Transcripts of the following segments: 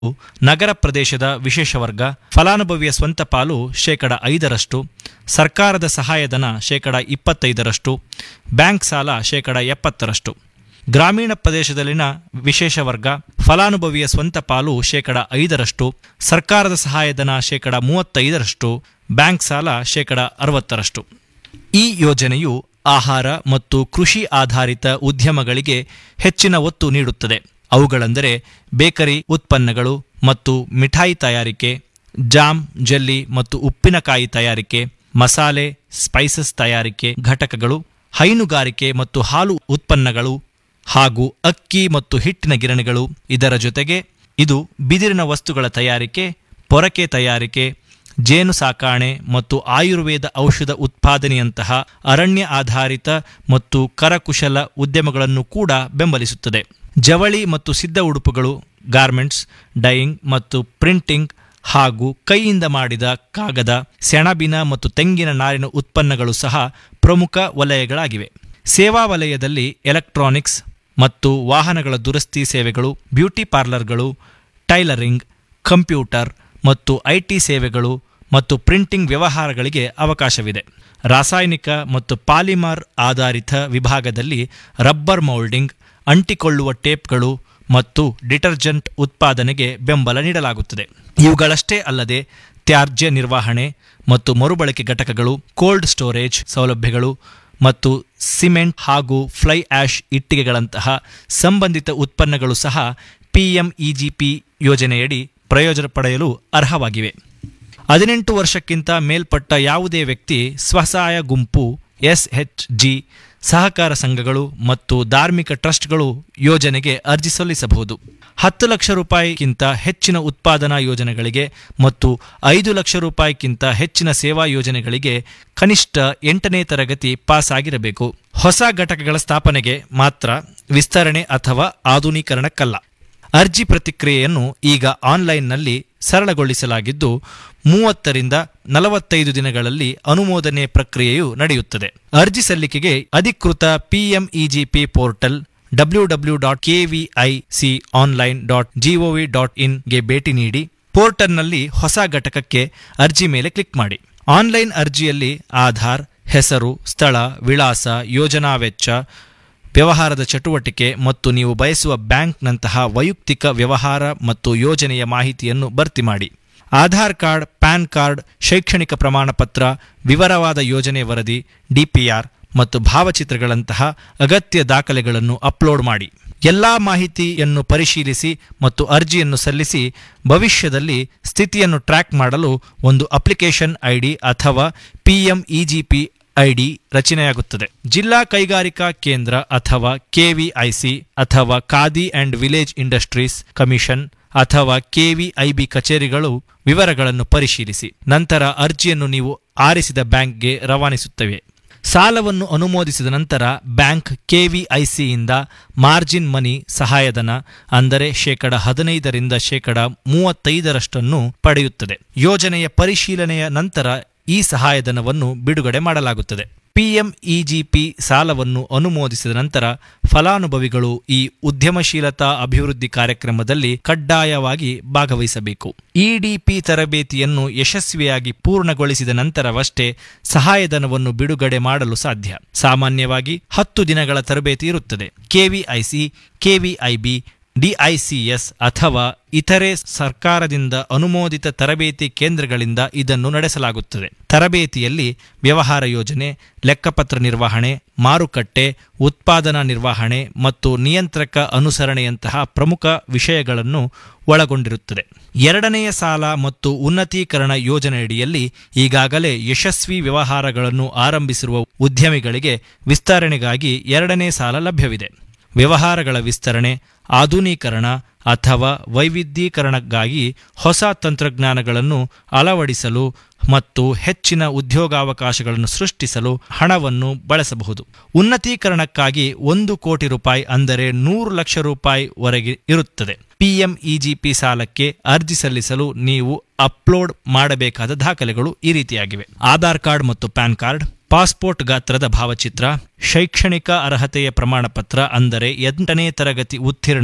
ನಗರ ಪ್ರದೇಶದ ವಿಶೇಷ ವರ್ಗ ಫಲಾನುಭವಿಯ ಸ್ವಂತ ಪಾಲು ಶೇಕಡ ಐದರಷ್ಟು ಸರ್ಕಾರದ ಸಹಾಯಧನ ಶೇಕಡ ಇಪ್ಪತ್ತೈದರಷ್ಟು ಬ್ಯಾಂಕ್ ಸಾಲ ಶೇಕಡ ಎಪ್ಪತ್ತರಷ್ಟು ಗ್ರಾಮೀಣ ಪ್ರದೇಶದಲ್ಲಿನ ವಿಶೇಷ ವರ್ಗ ಫಲಾನುಭವಿಯ ಸ್ವಂತ ಪಾಲು ಶೇಕಡ ಐದರಷ್ಟು ಸರ್ಕಾರದ ಸಹಾಯಧನ ಶೇಕಡ ಮೂವತ್ತೈದರಷ್ಟು ಬ್ಯಾಂಕ್ ಸಾಲ ಶೇಕಡ ಅರವತ್ತರಷ್ಟು ಈ ಯೋಜನೆಯು ಆಹಾರ ಮತ್ತು ಕೃಷಿ ಆಧಾರಿತ ಉದ್ಯಮಗಳಿಗೆ ಹೆಚ್ಚಿನ ಒತ್ತು ನೀಡುತ್ತದೆ ಅವುಗಳೆಂದರೆ ಬೇಕರಿ ಉತ್ಪನ್ನಗಳು ಮತ್ತು ಮಿಠಾಯಿ ತಯಾರಿಕೆ ಜಾಮ್ ಜೆಲ್ಲಿ ಮತ್ತು ಉಪ್ಪಿನಕಾಯಿ ತಯಾರಿಕೆ ಮಸಾಲೆ ಸ್ಪೈಸಸ್ ತಯಾರಿಕೆ ಘಟಕಗಳು ಹೈನುಗಾರಿಕೆ ಮತ್ತು ಹಾಲು ಉತ್ಪನ್ನಗಳು ಹಾಗೂ ಅಕ್ಕಿ ಮತ್ತು ಹಿಟ್ಟಿನ ಗಿರಣಿಗಳು ಇದರ ಜೊತೆಗೆ ಇದು ಬಿದಿರಿನ ವಸ್ತುಗಳ ತಯಾರಿಕೆ ಪೊರಕೆ ತಯಾರಿಕೆ ಜೇನು ಸಾಕಾಣೆ ಮತ್ತು ಆಯುರ್ವೇದ ಔಷಧ ಉತ್ಪಾದನೆಯಂತಹ ಅರಣ್ಯ ಆಧಾರಿತ ಮತ್ತು ಕರಕುಶಲ ಉದ್ಯಮಗಳನ್ನು ಕೂಡ ಬೆಂಬಲಿಸುತ್ತದೆ ಜವಳಿ ಮತ್ತು ಸಿದ್ಧ ಉಡುಪುಗಳು ಗಾರ್ಮೆಂಟ್ಸ್ ಡೈಯಿಂಗ್ ಮತ್ತು ಪ್ರಿಂಟಿಂಗ್ ಹಾಗೂ ಕೈಯಿಂದ ಮಾಡಿದ ಕಾಗದ ಸೆಣಬಿನ ಮತ್ತು ತೆಂಗಿನ ನಾರಿನ ಉತ್ಪನ್ನಗಳು ಸಹ ಪ್ರಮುಖ ವಲಯಗಳಾಗಿವೆ ಸೇವಾ ವಲಯದಲ್ಲಿ ಎಲೆಕ್ಟ್ರಾನಿಕ್ಸ್ ಮತ್ತು ವಾಹನಗಳ ದುರಸ್ತಿ ಸೇವೆಗಳು ಬ್ಯೂಟಿ ಪಾರ್ಲರ್ಗಳು ಟೈಲರಿಂಗ್ ಕಂಪ್ಯೂಟರ್ ಮತ್ತು ಐಟಿ ಸೇವೆಗಳು ಮತ್ತು ಪ್ರಿಂಟಿಂಗ್ ವ್ಯವಹಾರಗಳಿಗೆ ಅವಕಾಶವಿದೆ ರಾಸಾಯನಿಕ ಮತ್ತು ಪಾಲಿಮರ್ ಆಧಾರಿತ ವಿಭಾಗದಲ್ಲಿ ರಬ್ಬರ್ ಮೌಲ್ಡಿಂಗ್ ಅಂಟಿಕೊಳ್ಳುವ ಟೇಪ್ಗಳು ಮತ್ತು ಡಿಟರ್ಜೆಂಟ್ ಉತ್ಪಾದನೆಗೆ ಬೆಂಬಲ ನೀಡಲಾಗುತ್ತದೆ ಇವುಗಳಷ್ಟೇ ಅಲ್ಲದೆ ತ್ಯಾಜ್ಯ ನಿರ್ವಹಣೆ ಮತ್ತು ಮರುಬಳಕೆ ಘಟಕಗಳು ಕೋಲ್ಡ್ ಸ್ಟೋರೇಜ್ ಸೌಲಭ್ಯಗಳು ಮತ್ತು ಸಿಮೆಂಟ್ ಹಾಗೂ ಫ್ಲೈ ಆಶ್ ಇಟ್ಟಿಗೆಗಳಂತಹ ಸಂಬಂಧಿತ ಉತ್ಪನ್ನಗಳು ಸಹ ಪಿಎಂಇಜಿಪಿ ಯೋಜನೆಯಡಿ ಪ್ರಯೋಜನ ಪಡೆಯಲು ಅರ್ಹವಾಗಿವೆ ಹದಿನೆಂಟು ವರ್ಷಕ್ಕಿಂತ ಮೇಲ್ಪಟ್ಟ ಯಾವುದೇ ವ್ಯಕ್ತಿ ಸ್ವಸಹಾಯ ಗುಂಪು ಎಸ್ಎಚ್ಜಿ ಸಹಕಾರ ಸಂಘಗಳು ಮತ್ತು ಧಾರ್ಮಿಕ ಟ್ರಸ್ಟ್ಗಳು ಯೋಜನೆಗೆ ಅರ್ಜಿ ಸಲ್ಲಿಸಬಹುದು ಹತ್ತು ಲಕ್ಷ ರೂಪಾಯಿಗಿಂತ ಹೆಚ್ಚಿನ ಉತ್ಪಾದನಾ ಯೋಜನೆಗಳಿಗೆ ಮತ್ತು ಐದು ಲಕ್ಷ ರೂಪಾಯಿಗಿಂತ ಹೆಚ್ಚಿನ ಸೇವಾ ಯೋಜನೆಗಳಿಗೆ ಕನಿಷ್ಠ ಎಂಟನೇ ತರಗತಿ ಪಾಸ್ ಆಗಿರಬೇಕು ಹೊಸ ಘಟಕಗಳ ಸ್ಥಾಪನೆಗೆ ಮಾತ್ರ ವಿಸ್ತರಣೆ ಅಥವಾ ಆಧುನೀಕರಣಕ್ಕಲ್ಲ ಅರ್ಜಿ ಪ್ರತಿಕ್ರಿಯೆಯನ್ನು ಈಗ ಆನ್ಲೈನ್ನಲ್ಲಿ ಸರಳಗೊಳಿಸಲಾಗಿದ್ದು ಮೂವತ್ತರಿಂದ ನಲವತ್ತೈದು ದಿನಗಳಲ್ಲಿ ಅನುಮೋದನೆ ಪ್ರಕ್ರಿಯೆಯು ನಡೆಯುತ್ತದೆ ಅರ್ಜಿ ಸಲ್ಲಿಕೆಗೆ ಅಧಿಕೃತ PMEGP portal W W dot KVIC online dot G O ಇನ್ಗೆ ಭೇಟಿ ನೀಡಿ ಪೋರ್ಟಲ್ನಲ್ಲಿ ಹೊಸ ಘಟಕಕ್ಕೆ ಅರ್ಜಿ ಮೇಲೆ ಕ್ಲಿಕ್ ಮಾಡಿ ಆನ್ಲೈನ್ ಅರ್ಜಿಯಲ್ಲಿ ಆಧಾರ್ ಹೆಸರು ಸ್ಥಳ ವಿಳಾಸ ಯೋಜನಾ ವೆಚ್ಚ ವ್ಯವಹಾರದ ಚಟುವಟಿಕೆ ಮತ್ತು ನೀವು ಬಯಸುವ ಬ್ಯಾಂಕ್ನಂತಹ ವೈಯಕ್ತಿಕ ವ್ಯವಹಾರ ಮತ್ತು ಯೋಜನೆಯ ಮಾಹಿತಿಯನ್ನು ಭರ್ತಿ ಮಾಡಿ ಆಧಾರ್ ಕಾರ್ಡ್ ಪ್ಯಾನ್ ಕಾರ್ಡ್ ಶೈಕ್ಷಣಿಕ ಪ್ರಮಾಣಪತ್ರ ವಿವರವಾದ ಯೋಜನೆ ವರದಿ ಡಿಪಿಆರ್ ಮತ್ತು ಭಾವಚಿತ್ರಗಳಂತಹ ಅಗತ್ಯ ದಾಖಲೆಗಳನ್ನು ಅಪ್ಲೋಡ್ ಮಾಡಿ ಎಲ್ಲಾ ಮಾಹಿತಿಯನ್ನು ಪರಿಶೀಲಿಸಿ ಮತ್ತು ಅರ್ಜಿಯನ್ನು ಸಲ್ಲಿಸಿ ಭವಿಷ್ಯದಲ್ಲಿ ಸ್ಥಿತಿಯನ್ನು ಟ್ರ್ಯಾಕ್ ಮಾಡಲು ಒಂದು ಅಪ್ಲಿಕೇಶನ್ ಐಡಿ ಅಥವಾ ಪಿಎಂಇಜಿಪಿ ಐಡಿ ರಚನೆಯಾಗುತ್ತದೆ ಜಿಲ್ಲಾ ಕೈಗಾರಿಕಾ ಕೇಂದ್ರ ಅಥವಾ ಕೆವಿಐಸಿ ಅಥವಾ Khadi and village industries commission ಅಥವಾ ಕೆವಿಐಬಿ ಕಚೇರಿಗಳು ವಿವರಗಳನ್ನು ಪರಿಶೀಲಿಸಿ ನಂತರ ಅರ್ಜಿಯನ್ನು ನೀವು ಆರಿಸಿದ ಬ್ಯಾಂಕ್ಗೆ ರವಾನಿಸುತ್ತವೆ ಸಾಲವನ್ನು ಅನುಮೋದಿಸಿದ ನಂತರ ಬ್ಯಾಂಕ್ ಕೆವಿಐಸಿಯಿಂದ ಮಾರ್ಜಿನ್ ಮನಿ ಸಹಾಯಧನ ಅಂದರೆ ಶೇಕಡ ಹದಿನೈದರಿಂದ ಶೇಕಡ ಮೂವತ್ತೈದರಷ್ಟನ್ನು ಪಡೆಯುತ್ತದೆ ಯೋಜನೆಯ ಪರಿಶೀಲನೆಯ ನಂತರ ಈ ಸಹಾಯಧನವನ್ನು ಬಿಡುಗಡೆ ಮಾಡಲಾಗುತ್ತದೆ ಪಿಎಂಇಜಿಪಿ ಸಾಲವನ್ನು ಅನುಮೋದಿಸಿದ ನಂತರ ಫಲಾನುಭವಿಗಳು ಈ ಉದ್ಯಮಶೀಲತಾ ಅಭಿವೃದ್ಧಿ ಕಾರ್ಯಕ್ರಮದಲ್ಲಿ ಕಡ್ಡಾಯವಾಗಿ ಭಾಗವಹಿಸಬೇಕು ಇಡಿಪಿ ತರಬೇತಿಯನ್ನು ಯಶಸ್ವಿಯಾಗಿ ಪೂರ್ಣಗೊಳಿಸಿದ ನಂತರವಷ್ಟೇ ಸಹಾಯಧನವನ್ನು ಬಿಡುಗಡೆ ಮಾಡಲು ಸಾಧ್ಯ ಸಾಮಾನ್ಯವಾಗಿ ಹತ್ತು ದಿನಗಳ ತರಬೇತಿ ಇರುತ್ತದೆ ಕೆವಿಐಸಿ ಕೆವಿಐಬಿ ಡಿಐಸಿಎಸ್ ಅಥವಾ ಇತರೆ ಸರ್ಕಾರದಿಂದ ಅನುಮೋದಿತ ತರಬೇತಿ ಕೇಂದ್ರಗಳಿಂದ ಇದನ್ನು ನಡೆಸಲಾಗುತ್ತದೆ ತರಬೇತಿಯಲ್ಲಿ ವ್ಯವಹಾರ ಯೋಜನೆ ಲೆಕ್ಕಪತ್ರ ನಿರ್ವಹಣೆ ಮಾರುಕಟ್ಟೆ ಉತ್ಪಾದನಾ ನಿರ್ವಹಣೆ ಮತ್ತು ನಿಯಂತ್ರಕ ಅನುಸರಣೆಯಂತಹ ಪ್ರಮುಖ ವಿಷಯಗಳನ್ನು ಒಳಗೊಂಡಿರುತ್ತದೆ ಎರಡನೆಯ ಸಾಲ ಮತ್ತು ಉನ್ನತೀಕರಣ ಯೋಜನೆಯಡಿಯಲ್ಲಿ ಈಗಾಗಲೇ ಯಶಸ್ವಿ ವ್ಯವಹಾರಗಳನ್ನು ಆರಂಭಿಸಿರುವ ಉದ್ಯಮಿಗಳಿಗೆ ವಿಸ್ತರಣೆಗಾಗಿ ಎರಡನೇ ಸಾಲ ಲಭ್ಯವಿದೆ ವ್ಯವಹಾರಗಳ ವಿಸ್ತರಣೆ ಆಧುನೀಕರಣ ಅಥವಾ ವೈವಿಧ್ಯೀಕರಣಕ್ಕಾಗಿ ಹೊಸ ತಂತ್ರಜ್ಞಾನಗಳನ್ನು ಅಳವಡಿಸಲು ಮತ್ತು ಹೆಚ್ಚಿನ ಉದ್ಯೋಗಾವಕಾಶಗಳನ್ನು ಸೃಷ್ಟಿಸಲು ಹಣವನ್ನು ಬಳಸಬಹುದು ಉನ್ನತೀಕರಣಕ್ಕಾಗಿ ಒಂದು ಕೋಟಿ ರೂಪಾಯಿ ಅಂದರೆ ನೂರು ಲಕ್ಷ ರೂಪಾಯಿ ವರೆಗೆ ಇರುತ್ತದೆ ಪಿಎಂಇಜಿಪಿ ಸಾಲಕ್ಕೆ ಅರ್ಜಿ ಸಲ್ಲಿಸಲು ನೀವು ಅಪ್ಲೋಡ್ ಮಾಡಬೇಕಾದ ದಾಖಲೆಗಳು ಈ ರೀತಿಯಾಗಿವೆ ಆಧಾರ್ ಕಾರ್ಡ್ ಮತ್ತು ಪ್ಯಾನ್ ಕಾರ್ಡ್ ಪಾಸ್ಪೋರ್ಟ್ ಗಾತ್ರದ ಭಾವಚಿತ್ರ ಶೈಕ್ಷಣಿಕ ಅರ್ಹತೆಯ ಪ್ರಮಾಣಪತ್ರ ಅಂದರೆ ಎಂಟನೇ ತರಗತಿ ಉತ್ತೀರ್ಣ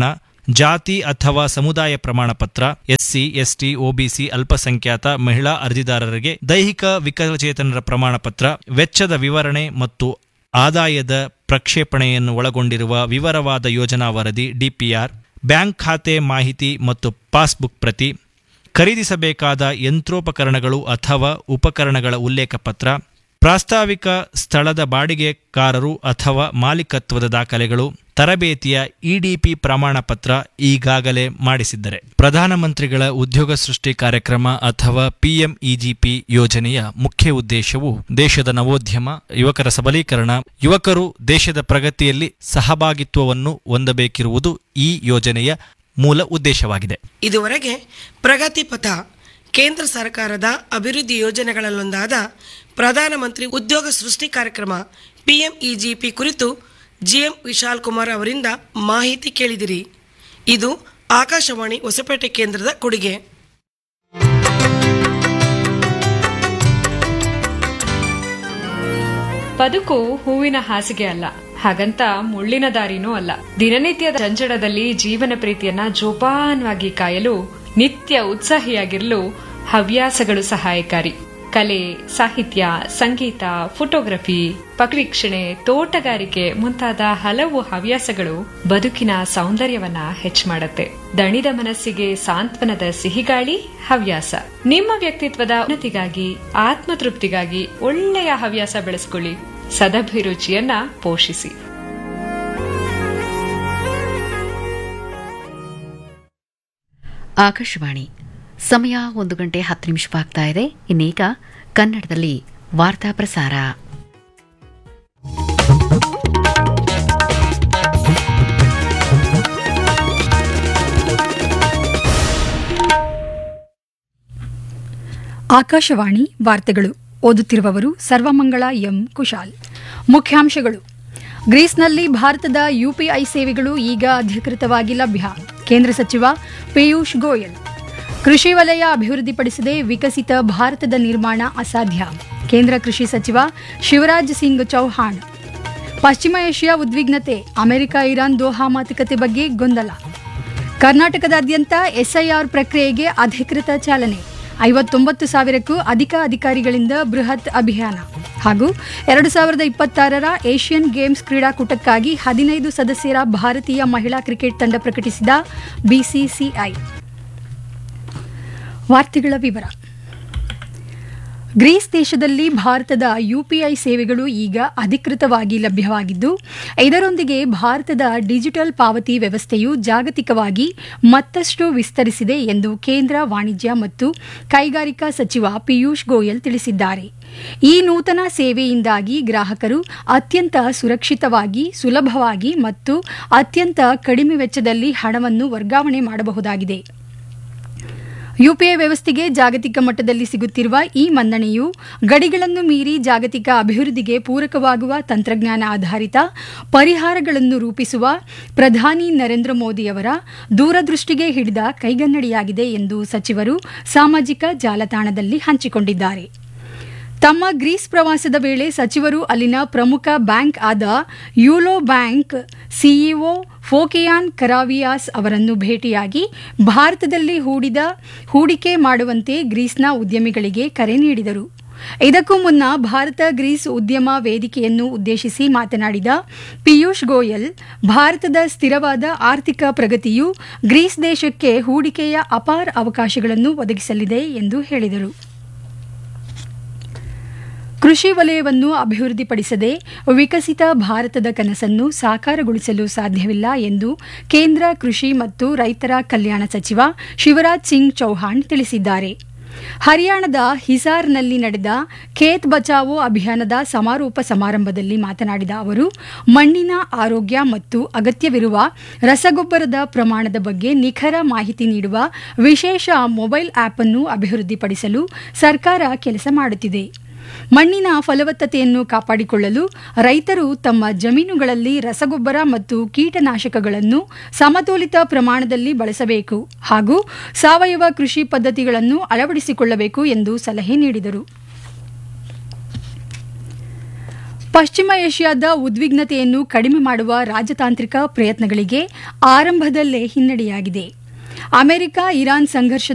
ಜಾತಿ ಅಥವಾ ಸಮುದಾಯ ಪ್ರಮಾಣ ಪತ್ರ ಎಸ್ಸಿ ಎಸ್ಟಿ ಒಬಿಸಿ ಅಲ್ಪಸಂಖ್ಯಾತ ಮಹಿಳಾ ಅರ್ಜಿದಾರರಿಗೆ ದೈಹಿಕ ವಿಕಲಚೇತನರ ಪ್ರಮಾಣ ಪತ್ರ ವೆಚ್ಚದ ವಿವರಣೆ ಮತ್ತು ಆದಾಯದ ಪ್ರಕ್ಷೇಪಣೆಯನ್ನು ಒಳಗೊಂಡಿರುವ ವಿವರವಾದ ಯೋಜನಾ ವರದಿ ಡಿಪಿಆರ್ ಬ್ಯಾಂಕ್ ಖಾತೆ ಮಾಹಿತಿ ಮತ್ತು ಪಾಸ್ಬುಕ್ ಪ್ರತಿ ಖರೀದಿಸಬೇಕಾದ ಯಂತ್ರೋಪಕರಣಗಳು ಅಥವಾ ಉಪಕರಣಗಳ ಉಲ್ಲೇಖ ಪತ್ರ ಪ್ರಾಸ್ತಾವಿಕ ಸ್ಥಳದ ಬಾಡಿಗೆಕಾರರು ಅಥವಾ ಮಾಲೀಕತ್ವದ ದಾಖಲೆಗಳು ತರಬೇತಿಯ ಇಡಿಪಿ ಪ್ರಮಾಣ ಪತ್ರ ಈಗಾಗಲೇ ಮಾಡಿಸಿದ್ದರೆ ಪ್ರಧಾನಮಂತ್ರಿಗಳ ಉದ್ಯೋಗ ಸೃಷ್ಟಿ ಕಾರ್ಯಕ್ರಮ ಅಥವಾ ಪಿಎಂಇಜಿಪಿ ಯೋಜನೆಯ ಮುಖ್ಯ ಉದ್ದೇಶವು ದೇಶದ ನವೋದ್ಯಮ ಯುವಕರ ಸಬಲೀಕರಣ ಯುವಕರು ದೇಶದ ಪ್ರಗತಿಯಲ್ಲಿ ಸಹಭಾಗಿತ್ವವನ್ನು ಹೊಂದಬೇಕಿರುವುದು ಈ ಯೋಜನೆಯ ಮೂಲ ಉದ್ದೇಶವಾಗಿದೆ ಇದುವರೆಗೆ ಪ್ರಗತಿ ಪಥ ಕೇಂದ್ರ ಸರ್ಕಾರದ ಅಭಿವೃದ್ಧಿ ಯೋಜನೆಗಳಲ್ಲೊಂದಾದ ಪ್ರಧಾನಮಂತ್ರಿ ಉದ್ಯೋಗ ಸೃಷ್ಟಿ ಕಾರ್ಯಕ್ರಮ ಪಿಎಂಇಜಿಪಿ ಕುರಿತು ಜಿಎಂ ವಿಶಾಲ್ ಕುಮಾರ್ ಅವರಿಂದ ಮಾಹಿತಿ ಕೇಳಿದಿರಿ ಇದು ಆಕಾಶವಾಣಿ ಹೊಸಪೇಟೆ ಕೇಂದ್ರದ ಕೊಡುಗೆ ಬದುಕು ಹೂವಿನ ಹಾಸಿಗೆ ಅಲ್ಲ ಹಾಗಂತ ಮುಳ್ಳಿನ ದಾರಿನೂ ಅಲ್ಲ ದಿನನಿತ್ಯದ ಜಂಜಡದಲ್ಲಿ ಜೀವನ ಪ್ರೀತಿಯನ್ನ ಜೋಪಾನವಾಗಿ ಕಾಯಲು ನಿತ್ಯ ಉತ್ಸಾಹಿಯಾಗಿರಲು ಹವ್ಯಾಸಗಳು ಸಹಾಯಕಾರಿ ಕಲೆ ಸಾಹಿತ್ಯ ಸಂಗೀತ ಫೋಟೋಗ್ರಫಿ ಪಕ್ಷಿಕ್ಷಣೆ ತೋಟಗಾರಿಕೆ ಮುಂತಾದ ಹಲವು ಹವ್ಯಾಸಗಳು ಬದುಕಿನ ಸೌಂದರ್ಯವನ್ನ ಹೆಚ್ಚು ಮಾಡುತ್ತೆ ದಣಿದ ಮನಸ್ಸಿಗೆ ಸಾಂತ್ವನದ ಸಿಹಿಗಾಳಿ ಹವ್ಯಾಸ ನಿಮ್ಮ ವ್ಯಕ್ತಿತ್ವದ ಉನ್ನತಿಗಾಗಿ ಆತ್ಮತೃಪ್ತಿಗಾಗಿ ಒಳ್ಳೆಯ ಹವ್ಯಾಸ ಬೆಳೆಸ್ಕೊಳ್ಳಿ ಸದಭಿರುಚಿಯನ್ನ ಪೋಷಿಸಿ ಆಕಾಶವಾಣಿ ಸಮಯ ಒಂದು ಗಂಟೆ ಹತ್ತು ನಿಮಿಷವಾಗ್ತಾ ಇದೆ ಇನ್ನೀಗ ಕನ್ನಡದಲ್ಲಿ ವಾರ್ತಾ ಪ್ರಸಾರ ಆಕಾಶವಾಣಿ ವಾರ್ತೆಗಳು ಓದುತ್ತಿರುವವರು ಸರ್ವಮಂಗಳ ಎಂ ಕುಶಾಲ್ ಮುಖ್ಯಾಂಶಗಳು ಗ್ರೀಸ್ನಲ್ಲಿ ಭಾರತದ ಯುಪಿಐ ಸೇವೆಗಳು ಈಗ ಅಧಿಕೃತವಾಗಿ ಲಭ್ಯ ಕೇಂದ್ರ ಸಚಿವ ಪಿಯೂಷ್ ಗೋಯಲ್ ಕೃಷಿ ವಲಯ ಅಭಿವೃದ್ಧಿಪಡಿಸದೆ ವಿಕಸಿತ ಭಾರತದ ನಿರ್ಮಾಣ ಅಸಾಧ್ಯ ಕೇಂದ್ರ ಕೃಷಿ ಸಚಿವ ಶಿವರಾಜ್ ಸಿಂಗ್ ಚೌಹಾಣ್ ಪಶ್ಚಿಮ ಏಷ್ಯಾ ಉದ್ವಿಗ್ನತೆ ಅಮೆರಿಕ ಇರಾನ್ ದೋಹಾ ಮಾತುಕತೆ ಬಗ್ಗೆ ಗೊಂದಲ ಕರ್ನಾಟಕದಾದ್ಯಂತ ಎಸ್ಐಆರ್ ಪ್ರಕ್ರಿಯೆಗೆ ಅಧಿಕೃತ ಚಾಲನೆ ಐವತ್ತೊಂಬತ್ತು ಸಾವಿರಕ್ಕೂ ಅಧಿಕ ಅಧಿಕಾರಿಗಳಿಂದ ಬೃಹತ್ ಅಭಿಯಾನ ಹಾಗೂ ಎರಡು ಸಾವಿರದ ಇಪ್ಪತ್ತಾರರ ಏಷ್ಯನ್ ಗೇಮ್ಸ್ ಕ್ರೀಡಾಕೂಟಕ್ಕಾಗಿ ಹದಿನೈದು ಸದಸ್ಯರ ಭಾರತೀಯ ಮಹಿಳಾ ಕ್ರಿಕೆಟ್ ತಂಡ ಪ್ರಕಟಿಸಿದ ಬಿಸಿಸಿಐ ವಾರ್ತೆಗಳ ವಿವರ ಗ್ರೀಸ್ ದೇಶದಲ್ಲಿ ಭಾರತದ ಯುಪಿಐ ಸೇವೆಗಳು ಈಗ ಅಧಿಕೃತವಾಗಿ ಲಭ್ಯವಾಗಿದ್ದು ಇದರೊಂದಿಗೆ ಭಾರತದ ಡಿಜಿಟಲ್ ಪಾವತಿ ವ್ಯವಸ್ಥೆಯು ಜಾಗತಿಕವಾಗಿ ಮತ್ತಷ್ಟು ವಿಸ್ತರಿಸಿದೆ ಎಂದು ಕೇಂದ್ರ ವಾಣಿಜ್ಯ ಮತ್ತು ಕೈಗಾರಿಕಾ ಸಚಿವ ಪಿಯೂಷ್ ಗೋಯಲ್ ತಿಳಿಸಿದ್ದಾರೆ ಈ ನೂತನ ಸೇವೆಯಿಂದಾಗಿ ಗ್ರಾಹಕರು ಅತ್ಯಂತ ಸುರಕ್ಷಿತವಾಗಿ ಸುಲಭವಾಗಿ ಮತ್ತು ಅತ್ಯಂತ ಕಡಿಮೆ ವೆಚ್ಚದಲ್ಲಿ ಹಣವನ್ನು ವರ್ಗಾವಣೆ ಮಾಡಬಹುದಾಗಿದೆ ಯುಪಿಐ ವ್ಯವಸ್ಥೆಗೆ ಜಾಗತಿಕ ಮಟ್ಟದಲ್ಲಿ ಸಿಗುತ್ತಿರುವ ಈ ಮನ್ನಣೆಯು ಗಡಿಗಳನ್ನು ಮೀರಿ ಜಾಗತಿಕ ಅಭಿವೃದ್ಧಿಗೆ ಪೂರಕವಾಗುವ ತಂತ್ರಜ್ಞಾನ ಆಧಾರಿತ ಪರಿಹಾರಗಳನ್ನು ರೂಪಿಸುವ ಪ್ರಧಾನಿ ನರೇಂದ್ರ ಮೋದಿಯವರ ದೂರದೃಷ್ಟಿಗೆ ಹಿಡಿದ ಕೈಗನ್ನಡಿಯಾಗಿದೆ ಎಂದು ಸಚಿವರು ಸಾಮಾಜಿಕ ಜಾಲತಾಣದಲ್ಲಿ ಹಂಚಿಕೊಂಡಿದ್ದಾರೆ ತಮ್ಮ ಗ್ರೀಸ್ ಪ್ರವಾಸದ ವೇಳೆ ಸಚಿವರು ಅಲ್ಲಿನ ಪ್ರಮುಖ ಬ್ಯಾಂಕ್ ಆದ ಯೂಲೋ ಬ್ಯಾಂಕ್ ಸಿಇಒ ಫೋಕಿಯಾನ್ ಕರಾವಿಯಾಸ್ ಅವರನ್ನು ಭೇಟಿಯಾಗಿ ಭಾರತದಲ್ಲಿ ಹೂಡಿದ ಹೂಡಿಕೆ ಮಾಡುವಂತೆ ಗ್ರೀಸ್ನ ಉದ್ಯಮಿಗಳಿಗೆ ಕರೆ ನೀಡಿದರು ಇದಕ್ಕೂ ಮುನ್ನ ಭಾರತ ಗ್ರೀಸ್ ಉದ್ಯಮ ವೇದಿಕೆಯನ್ನು ಉದ್ದೇಶಿಸಿ ಮಾತನಾಡಿದ ಪಿಯೂಷ್ ಗೋಯಲ್ ಭಾರತದ ಸ್ಥಿರವಾದ ಆರ್ಥಿಕ ಪ್ರಗತಿಯು ಗ್ರೀಸ್ ದೇಶಕ್ಕೆ ಹೂಡಿಕೆಯ ಅಪಾರ ಅವಕಾಶಗಳನ್ನು ಒದಗಿಸಲಿದೆ ಎಂದು ಹೇಳಿದರು ಕೃಷಿ ವಲಯವನ್ನು ಅಭಿವೃದ್ಧಿಪಡಿಸದೆ ವಿಕಸಿತ ಭಾರತದ ಕನಸನ್ನು ಸಾಕಾರಗೊಳಿಸಲು ಸಾಧ್ಯವಿಲ್ಲ ಎಂದು ಕೇಂದ್ರ ಕೃಷಿ ಮತ್ತು ರೈತರ ಕಲ್ಯಾಣ ಸಚಿವ ಶಿವರಾಜ್ ಸಿಂಗ್ ಚೌಹಾಣ್ ತಿಳಿಸಿದ್ದಾರೆ ಹರಿಯಾಣದ ಹಿಸಾರ್ನಲ್ಲಿ ನಡೆದ ಖೇತ್ ಬಚಾವೋ ಅಭಿಯಾನದ ಸಮಾರೋಪ ಸಮಾರಂಭದಲ್ಲಿ ಮಾತನಾಡಿದ ಅವರು ಮಣ್ಣಿನ ಆರೋಗ್ಯ ಮತ್ತು ಅಗತ್ಯವಿರುವ ರಸಗೊಬ್ಬರದ ಪ್ರಮಾಣದ ಬಗ್ಗೆ ನಿಖರ ಮಾಹಿತಿ ನೀಡುವ ವಿಶೇಷ ಮೊಬೈಲ್ ಆಪ್ ಅನ್ನು ಅಭಿವೃದ್ಧಿಪಡಿಸಲು ಸರ್ಕಾರ ಕೆಲಸ ಮಾಡುತ್ತಿದೆ ಮಣ್ಣಿನ ಫಲವತ್ತತೆಯನ್ನು ಕಾಪಾಡಿಕೊಳ್ಳಲು ರೈತರು ತಮ್ಮ ಜಮೀನುಗಳಲ್ಲಿ ರಸಗೊಬ್ಬರ ಮತ್ತು ಕೀಟನಾಶಕಗಳನ್ನು ಸಮತೋಲಿತ ಪ್ರಮಾಣದಲ್ಲಿ ಬಳಸಬೇಕು ಹಾಗೂ ಸಾವಯವ ಕೃಷಿ ಪದ್ಧತಿಗಳನ್ನು ಅಳವಡಿಸಿಕೊಳ್ಳಬೇಕು ಎಂದು ಸಲಹೆ ನೀಡಿದರು ಪಶ್ಚಿಮ ಏಷ್ಯಾದ ಉದ್ವಿಗ್ನತೆಯನ್ನು ಕಡಿಮೆ ಮಾಡುವ ರಾಜತಾಂತ್ರಿಕ ಪ್ರಯತ್ನಗಳಿಗೆ ಆರಂಭದಲ್ಲೇ ಹಿನ್ನಡೆಯಾಗಿದೆ ಅಮೆರಿಕ ಇರಾನ್ ಸಂಘರ್ಷದ